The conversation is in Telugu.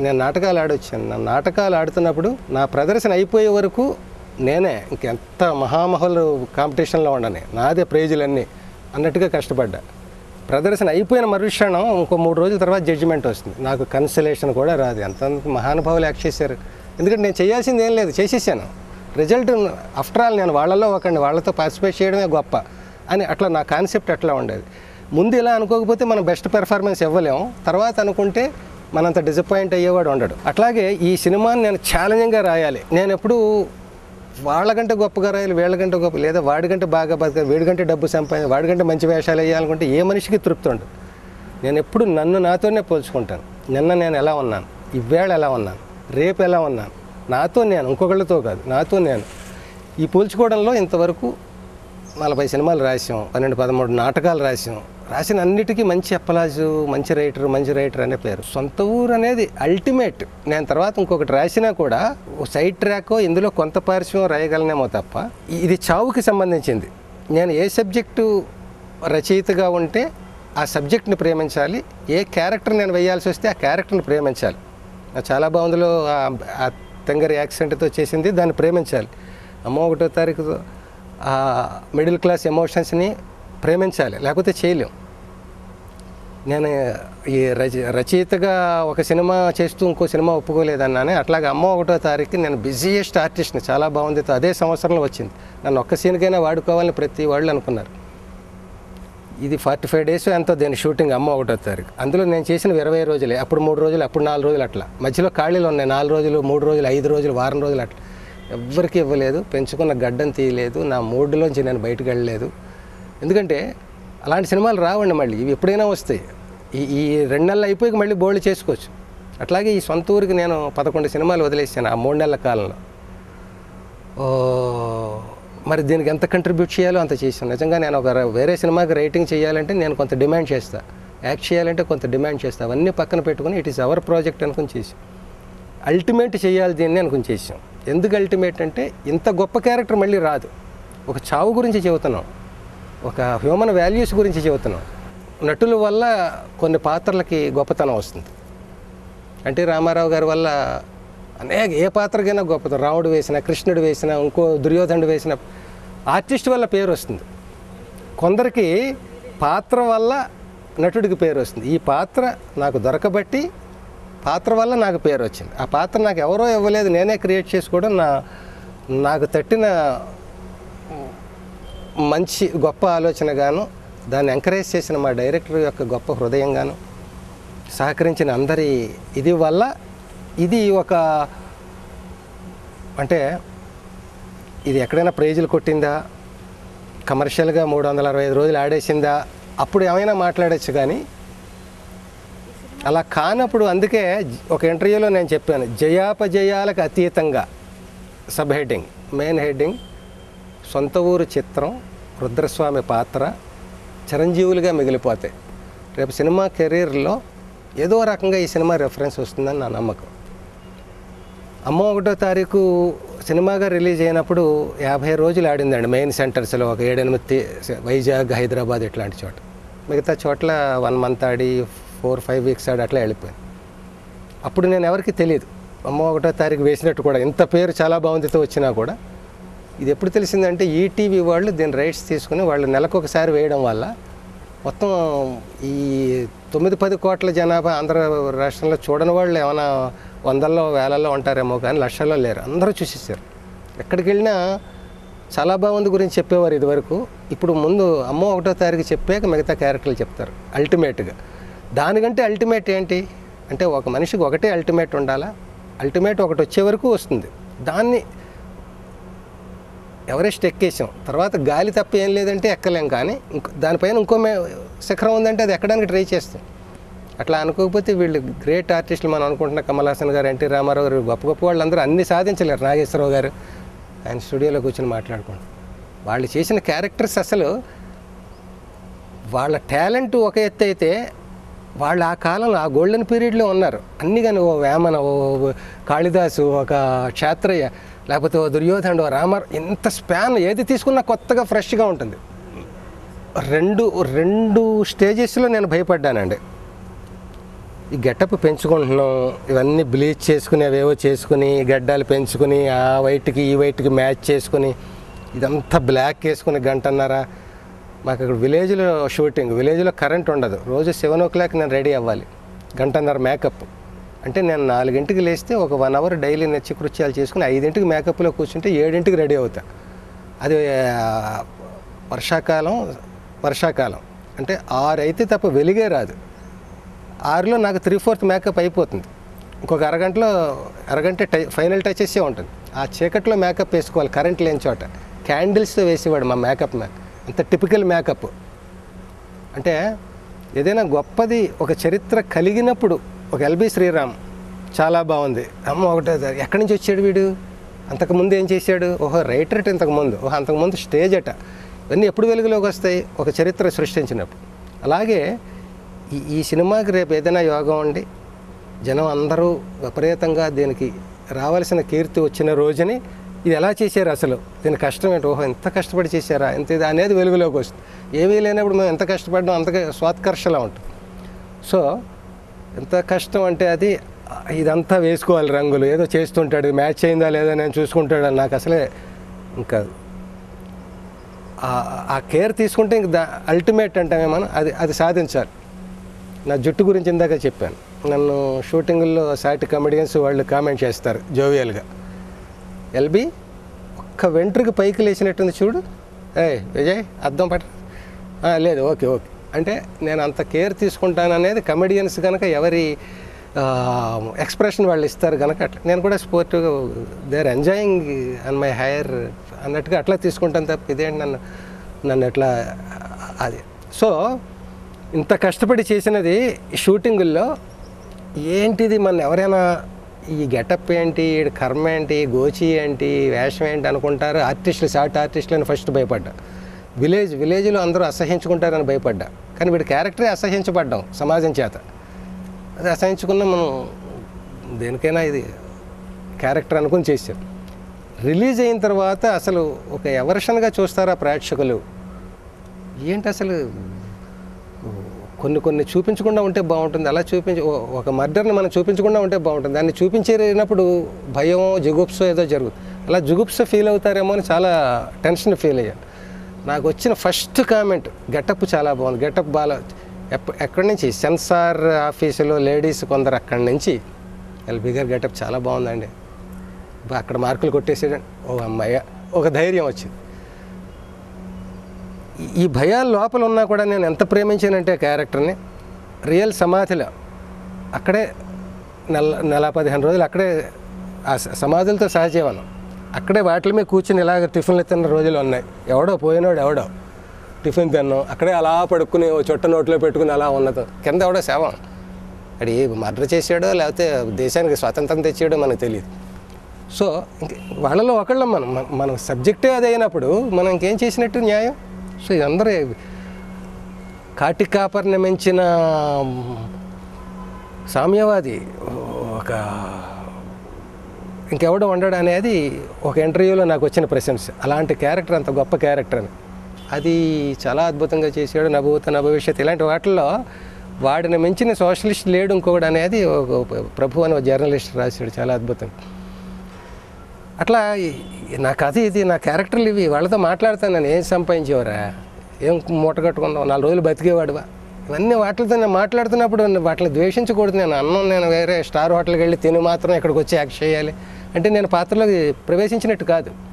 నేను నాటకాలు ఆడొచ్చాను నా నాటకాలు ఆడుతున్నప్పుడు నా ప్రదర్శన అయిపోయే వరకు నేనే ఇంకెంత మహామహులు కాంపిటీషన్లో ఉండని నాదే ప్రైజులన్నీ అన్నట్టుగా కష్టపడ్డా ప్రదర్శన అయిపోయిన మరుక్షణం ఇంకో మూడు రోజుల తర్వాత జడ్జిమెంట్ వస్తుంది నాకు కన్సలేషన్ కూడా రాదు ఎంత మహానుభావులు యాక్ట్ చేశారు ఎందుకంటే నేను చేయాల్సింది ఏం లేదు చేసేసాను రిజల్ట్ ఆఫ్టర్ ఆల్ నేను వాళ్ళలో ఒకండి వాళ్ళతో పార్టిసిపేట్ చేయడమే గొప్ప అని అట్లా నా కాన్సెప్ట్ అట్లా ఉండేది ముందు ఇలా అనుకోకపోతే మనం బెస్ట్ పెర్ఫార్మెన్స్ ఇవ్వలేము తర్వాత అనుకుంటే మనంత డిసప్పాయింట్ అయ్యేవాడు ఉండడు అట్లాగే ఈ సినిమాని నేను ఛాలెంజింగ్గా రాయాలి నేను ఎప్పుడు వాళ్ళకంటే గొప్పగా రాయాలి వీళ్ళకంటే గొప్ప లేదా వాడికంటే బాగా బతకాలి వీడికంటే డబ్బు సంపాదించి వాడికంటే మంచి వేషాలు వేయాలనుకుంటే ఏ మనిషికి తృప్తి ఉండదు నేను ఎప్పుడు నన్ను నాతోనే పోల్చుకుంటాను నిన్న నేను ఎలా ఉన్నాను ఇవేళ ఎలా ఉన్నాను రేపు ఎలా ఉన్నాను నాతో నేను ఇంకొకళ్ళతో కాదు నాతో నేను ఈ పోల్చుకోవడంలో ఇంతవరకు నలభై సినిమాలు రాసాం పన్నెండు పదమూడు నాటకాలు రాసాం రాసిన అన్నిటికీ మంచి అప్పలాజు మంచి రైటర్ మంచి రైటర్ అనే పేరు సొంత ఊరు అనేది అల్టిమేట్ నేను తర్వాత ఇంకొకటి రాసినా కూడా ఓ సైడ్ ట్రాక్ ఇందులో కొంత పార్శ్వం రాయగలనేమో తప్ప ఇది చావుకి సంబంధించింది నేను ఏ సబ్జెక్టు రచయితగా ఉంటే ఆ సబ్జెక్ట్ని ప్రేమించాలి ఏ క్యారెక్టర్ నేను వేయాల్సి వస్తే ఆ క్యారెక్టర్ని ప్రేమించాలి నాకు చాలా బాగుందిలో ఆ- ఆ తెంగరి యాక్సిడెంట్తో చేసింది దాన్ని ప్రేమించాలి అమ్మ ఒకటో తారీఖుతో ఆ మిడిల్ క్లాస్ ఎమోషన్స్ని ప్రేమించాలి లేకపోతే చేయలేం నేను ఈ రచ రచయితగా ఒక సినిమా చేస్తూ ఇంకో సినిమా ఒప్పుకోలేదన్నానే అట్లాగే అమ్మ ఒకటో తారీఖు నేను బిజీయెస్ట్ ఆర్టిస్ట్ని చాలా బాగుంది అదే సంవత్సరంలో వచ్చింది నన్ను ఒక్క సీన్కైనా వాడుకోవాలని ప్రతి వాళ్ళు అనుకున్నారు ఇది ఫార్టీ ఫైవ్ డేస్ ఎంతో దీని షూటింగ్ అమ్మ ఒకటో తారీఖు అందులో నేను చేసిన ఇరవై రోజులే అప్పుడు మూడు రోజులు అప్పుడు నాలుగు రోజులు అట్లా మధ్యలో ఖాళీలు ఉన్నాయి నాలుగు రోజులు మూడు రోజులు ఐదు రోజులు వారం రోజులు అట్లా ఎవ్వరికి ఇవ్వలేదు పెంచుకున్న గడ్డం తీయలేదు నా మూడ్లోంచి నేను బయటకు వెళ్ళలేదు ఎందుకంటే అలాంటి సినిమాలు రావండి మళ్ళీ ఇవి ఎప్పుడైనా వస్తాయి ఈ ఈ రెండు నెలలు అయిపోయి మళ్ళీ బోల్డ్ చేసుకోవచ్చు అట్లాగే ఈ సొంత ఊరికి నేను పదకొండు సినిమాలు వదిలేసాను ఆ మూడు నెలల కాలంలో ఓ, మరి దీనికి ఎంత కంట్రిబ్యూట్ చేయాలో అంత చేసాను నిజంగా నేను ఒక ర- వేరే సినిమాకి రైటింగ్ చేయాలంటే నేను కొంత డిమాండ్ చేస్తా యాక్ట్ చేయాలంటే కొంత డిమాండ్ చేస్తా అవన్నీ పక్కన పెట్టుకుని ఇట్ ఈస్ అవర్ ప్రాజెక్ట్ అనుకుని చేసాం అల్టిమేట్ చేయాలి దీన్ని అనుకుని చేసాం ఎందుకు అల్టిమేట్ అంటే ఇంత గొప్ప క్యారెక్టర్ మళ్ళీ రాదు ఒక చావు గురించి చెబుతున్నాం ఒక హ్యూమన్ వాల్యూస్ గురించి చెబుతున్నాం నటుల వల్ల కొన్ని పాత్రలకి గొప్పతనం వస్తుంది ఎన్టీ రామారావు గారి వల్ల అనేక ఏ పాత్రకైనా గొప్పతనం రాముడు వేసిన కృష్ణుడు వేసిన ఇంకో దుర్యోధనుడు వేసిన ఆర్టిస్ట్ వల్ల పేరు వస్తుంది కొందరికి పాత్ర వల్ల నటుడికి పేరు వస్తుంది ఈ పాత్ర నాకు దొరకబట్టి పాత్ర వల్ల నాకు పేరు వచ్చింది ఆ పాత్ర నాకు ఎవరో ఇవ్వలేదు నేనే క్రియేట్ చేసుకోవడం నా నాకు తట్టిన మంచి గొప్ప ఆలోచనగాను దాన్ని ఎంకరేజ్ చేసిన మా డైరెక్టర్ యొక్క గొప్ప హృదయంగాను సహకరించిన అందరి ఇది వల్ల ఇది ఒక అంటే ఇది ఎక్కడైనా ప్రైజులు కొట్టిందా కమర్షియల్గా మూడు వందల అరవై ఐదు రోజులు ఆడేసిందా అప్పుడు ఏమైనా మాట్లాడచ్చు కానీ అలా కానప్పుడు అందుకే ఒక ఇంటర్వ్యూలో నేను చెప్పాను జయాపజయాలకు అతీతంగా సబ్ హెడ్డింగ్ మెయిన్ హెడ్డింగ్ సొంత ఊరు చిత్రం రుద్రస్వామి పాత్ర చిరంజీవులుగా మిగిలిపోతాయి రేపు సినిమా కెరీర్లో ఏదో రకంగా ఈ సినిమా రెఫరెన్స్ వస్తుందని నా నమ్మకం అమ్మ ఒకటో తారీఖు సినిమాగా రిలీజ్ అయినప్పుడు యాభై రోజులు ఆడిందండి మెయిన్ సెంటర్స్లో ఒక ఏడెనిమిది తి- వైజాగ్ హైదరాబాద్ ఇట్లాంటి చోట మిగతా చోట్ల వన్ మంత్ ఆడి ఫోర్ ఫైవ్ వీక్స్ ఆడి అట్లా వెళ్ళిపోయాను అప్పుడు నేను ఎవరికి తెలియదు అమ్మ ఒకటో తారీఖు వేసినట్టు కూడా ఇంత పేరు చాలా బాగుందితో వచ్చినా కూడా ఇది ఎప్పుడు తెలిసిందంటే ఈటీవీ వాళ్ళు దీని రైట్స్ తీసుకుని వాళ్ళు నెలకు ఒకసారి వేయడం వల్ల మొత్తం ఈ తొమ్మిది పది కోట్ల జనాభా ఆంధ్ర రాష్ట్రంలో చూడని వాళ్ళు ఏమైనా వందల్లో వేలల్లో ఉంటారేమో కానీ లక్షల్లో లేరు అందరూ చూసేసారు ఎక్కడికి వెళ్ళినా చాలా బాగుంది గురించి చెప్పేవారు ఇదివరకు ఇప్పుడు ముందు అమ్మ ఒకటో తారీఖు చెప్పాక మిగతా క్యారెక్టర్లు చెప్తారు అల్టిమేట్గా దానికంటే అల్టిమేట్ ఏంటి అంటే ఒక మనిషికి ఒకటే అల్టిమేట్ ఉండాలా అల్టిమేట్ ఒకటి వచ్చే వరకు వస్తుంది దాన్ని ఎవరెస్ట్ ఎక్కేసాం తర్వాత గాలి తప్ప ఏం లేదంటే ఎక్కలేం కానీ ఇంకో దానిపైన ఇంకో మే శిఖరం ఉందంటే అది ఎక్కడానికి ట్రై చేస్తాం అట్లా అనుకోకపోతే వీళ్ళు గ్రేట్ ఆర్టిస్టులు మనం అనుకుంటున్న కమల్ హాసన్ గారు ఎన్టీ రామారావు గారు గొప్ప గొప్ప వాళ్ళందరూ అన్ని సాధించలేరు నాగేశ్వరరావు గారు ఆయన స్టూడియోలో కూర్చొని మాట్లాడుకుంటాం వాళ్ళు చేసిన క్యారెక్టర్స్ అసలు వాళ్ళ టాలెంట్ ఒక ఎత్తు అయితే వాళ్ళు ఆ కాలంలో ఆ గోల్డెన్ పీరియడ్లో ఉన్నారు అన్ని కానీ ఓ వేమన ఓ కాళిదాసు ఒక క్షాత్రయ్య లేకపోతే ఓ దుర్యోధనుడు ఓ రామర్ ఇంత స్పాన్ ఏది తీసుకున్నా కొత్తగా ఫ్రెష్గా ఉంటుంది రెండు రెండు స్టేజెస్లో నేను భయపడ్డానండి ఈ గెటప్ పెంచుకుంటున్నాం ఇవన్నీ బ్లీచ్ చేసుకుని అవేవో చేసుకుని గడ్డాలు పెంచుకుని ఆ వైట్కి ఈ వైట్కి మ్యాచ్ చేసుకుని ఇదంతా బ్లాక్ వేసుకుని గంటన్నర మాకు అక్కడ విలేజ్లో షూటింగ్ విలేజ్లో కరెంట్ ఉండదు రోజు సెవెన్ ఓ క్లాక్ నేను రెడీ అవ్వాలి గంటన్నర మేకప్ అంటే నేను నాలుగింటికి లేస్తే ఒక వన్ అవర్ డైలీ నచ్చి కృత్యాలు చేసుకుని ఐదింటికి మేకప్లో కూర్చుంటే ఏడింటికి రెడీ అవుతా అది ఆ, వర్షాకాలం వర్షాకాలం అంటే ఆరు అయితే తప్ప వెలిగే రాదు ఆరులో నాకు త్రీ ఫోర్త్ మేకప్ అయిపోతుంది ఇంకొక అరగంటలో అరగంట టై ఫైనల్ టచెస్సే ఉంటుంది ఆ చీకట్లో మేకప్ వేసుకోవాలి కరెంట్ లేని చోట క్యాండిల్స్తో వేసేవాడు మా మేకప్ మ్యాన్ అంత టిపికల్ మేకప్ అంటే ఏదైనా గొప్పది ఒక చరిత్ర కలిగినప్పుడు ఒక ఎల్బి శ్రీరామ్ చాలా బాగుంది అమ్మ ఒకటే ఎక్కడి నుంచి వచ్చాడు వీడు అంతకుముందు ఏం చేశాడు ఓహో రైటర్ అట ఇంతకుముందు ఓహో అంతకుముందు స్టేజ్ అట ఇవన్నీ ఎప్పుడు వెలుగులోకి వస్తాయి ఒక చరిత్ర సృష్టించినప్పుడు అలాగే ఈ ఈ సినిమాకి రేపు ఏదైనా యోగం ఉండి జనం అందరూ విపరీతంగా దీనికి రావాల్సిన కీర్తి వచ్చిన రోజుని ఇది ఎలా చేశారు అసలు దీని కష్టం ఏంటి ఓహో ఎంత కష్టపడి చేశారా ఎంత ఇది అనేది వెలుగులోకి వస్తుంది ఏమీ లేనప్పుడు మేము ఎంత కష్టపడ్డాం అంతగా స్వాత్కర్షలా ఉంటుంది సో ఎంత కష్టం అంటే అది ఇదంతా వేసుకోవాలి రంగులు ఏదో చేస్తుంటాడు మ్యాచ్ అయిందా లేదా నేను చూసుకుంటాడు అని నాకు అసలే ఇంకా ఆ- ఆ కేర్ తీసుకుంటే ఇంక దా అల్టిమేట్ అంటామేమో అది అది సాధించాలి నా జుట్టు గురించి ఇందాక చెప్పాను నన్ను షూటింగుల్లో సాటి కమెడియన్స్ వాళ్ళు కామెంట్ చేస్తారు జోవియల్గా ఎల్బి ఒక్క వెంట్రుకి పైకి లేచినట్టుంది చూడు ఏ విజయ్ అద్దం పట్ట "ఆ, లేదు ఓకే ఓకే అంటే నేను అంత కేర్ తీసుకుంటాను అనేది కమెడియన్స్ కనుక ఎవరి ఎక్స్ప్రెషన్ వాళ్ళు ఇస్తారు కనుక అట్లా నేను కూడా స్పోర్టివ్గా they are enjoying on my higher అన్నట్టుగా అట్లా తీసుకుంటాను తప్ప ఇదేంటి నన్ను నన్ను ఎట్లా అది సో ఇంత కష్టపడి చేసినది షూటింగుల్లో ఏంటిది మన ఎవరైనా ఈ గెటప్ ఏంటి ఈ కర్మ ఏంటి గోచి ఏంటి వేషం ఏంటి అనుకుంటారు ఆర్టిస్టులు షార్ట్ ఆర్టిస్టులు అని ఫస్ట్ భయపడ్డా విలేజ్ విలేజ్లో అందరూ అసహించుకుంటారని భయపడ్డా కానీ వీడి క్యారెక్టరే అసహించబడ్డాం సమాజం చేత అది అసహించుకున్న మనం దేనికైనా ఇది క్యారెక్టర్ అనుకుని చేసాం రిలీజ్ అయిన తర్వాత అసలు ఒక ఎవర్షన్గా చూస్తారా ప్రేక్షకులు ఏంటి అసలు కొన్ని కొన్ని చూపించకుండా ఉంటే బాగుంటుంది అలా చూపించి ఓ- ఒక మర్డర్ని మనం చూపించకుండా ఉంటే బాగుంటుంది దాన్ని చూపించేటప్పుడు భయం జుగుప్సో ఏదో జరుగుతుంది అలా జుగుప్స ఫీల్ అవుతారేమో అని చాలా టెన్షన్ ఫీల్ అయ్యాను నాకు వచ్చిన ఫస్ట్ కామెంట్ గెటప్ చాలా బాగుంది గెటప్ బాగా ఎప్ప ఎక్కడి నుంచి సెన్సార్ ఆఫీసులో లేడీస్ కొందరు అక్కడి నుంచి ఎల్బీ గారు గెటప్ చాలా బాగుందండి బా, అక్కడ మార్కులు కొట్టేసాడండి ఓ అమ్మాయ ఒక ధైర్యం వచ్చింది ఈ- ఈ భయాలు లోపల ఉన్నా కూడా నేను ఎంత ప్రేమించానంటే ఆ క్యారెక్టర్ని రియల్ సమాధిలో అక్కడే నెల నెల పదిహేను రోజులు అక్కడే ఆ స- సమాధులతో సహజీవనం అక్కడే వాటి మీద కూర్చుని ఇలాగ టిఫిన్లు తిన్న రోజులు ఉన్నాయి ఎవడో పోయినోడు ఎవడో టిఫిన్ తిన్నాం అక్కడే అలా పడుకుని ఓ చుట్ట నోట్లో పెట్టుకుని అలా ఉన్నది కింద ఎవడో శవం అది మర్డర్ చేసాడో లేకపోతే దేశానికి స్వాతంత్రం తెచ్చాడో మనకు తెలియదు సో ఇంక వాళ్ళలో ఒకళ్ళం మనం మన- మన సబ్జెక్టే అది అయినప్పుడు మనం ఇంకేం చేసినట్టు న్యాయం సో ఇదందరూ కాటి కాపర్ని మించిన సామ్యవాది ఒక ఇంకెవడో ఉండడు అనేది ఒక ఇంటర్వ్యూలో నాకు వచ్చిన ప్రశంస అలాంటి క్యారెక్టర్ అంత గొప్ప క్యారెక్టర్ అని అది చాలా అద్భుతంగా చేశాడు నభూత నభవిష్యత్ ఇలాంటి వాటిల్లో వాడిని మించిన సోషలిస్ట్ లేడు ఇంకొకడు అనేది ఒక ప్రభు అని ఒక జర్నలిస్ట్ రాశాడు చాలా అద్భుతం అట్లా ఈ- నా కథ ఇది నా క్యారెక్టర్లు ఇవి వాళ్ళతో మాట్లాడతాను నేను ఏం సంపాదించేవారా ఏం మూట కట్టుకున్నావు నాలుగు రోజులు బతికేవాడువా ఇవన్నీ వాటితో నేను మాట్లాడుతున్నప్పుడు వాటిని ద్వేషించకూడదు నేను అన్నం నేను వేరే స్టార్ హోటల్కి వెళ్ళి తిని మాత్రం ఇక్కడికి వచ్చి యాక్ట్ చేయాలి అంటే నేను పాత్రలోకి ప్రవేశించినట్టు కాదు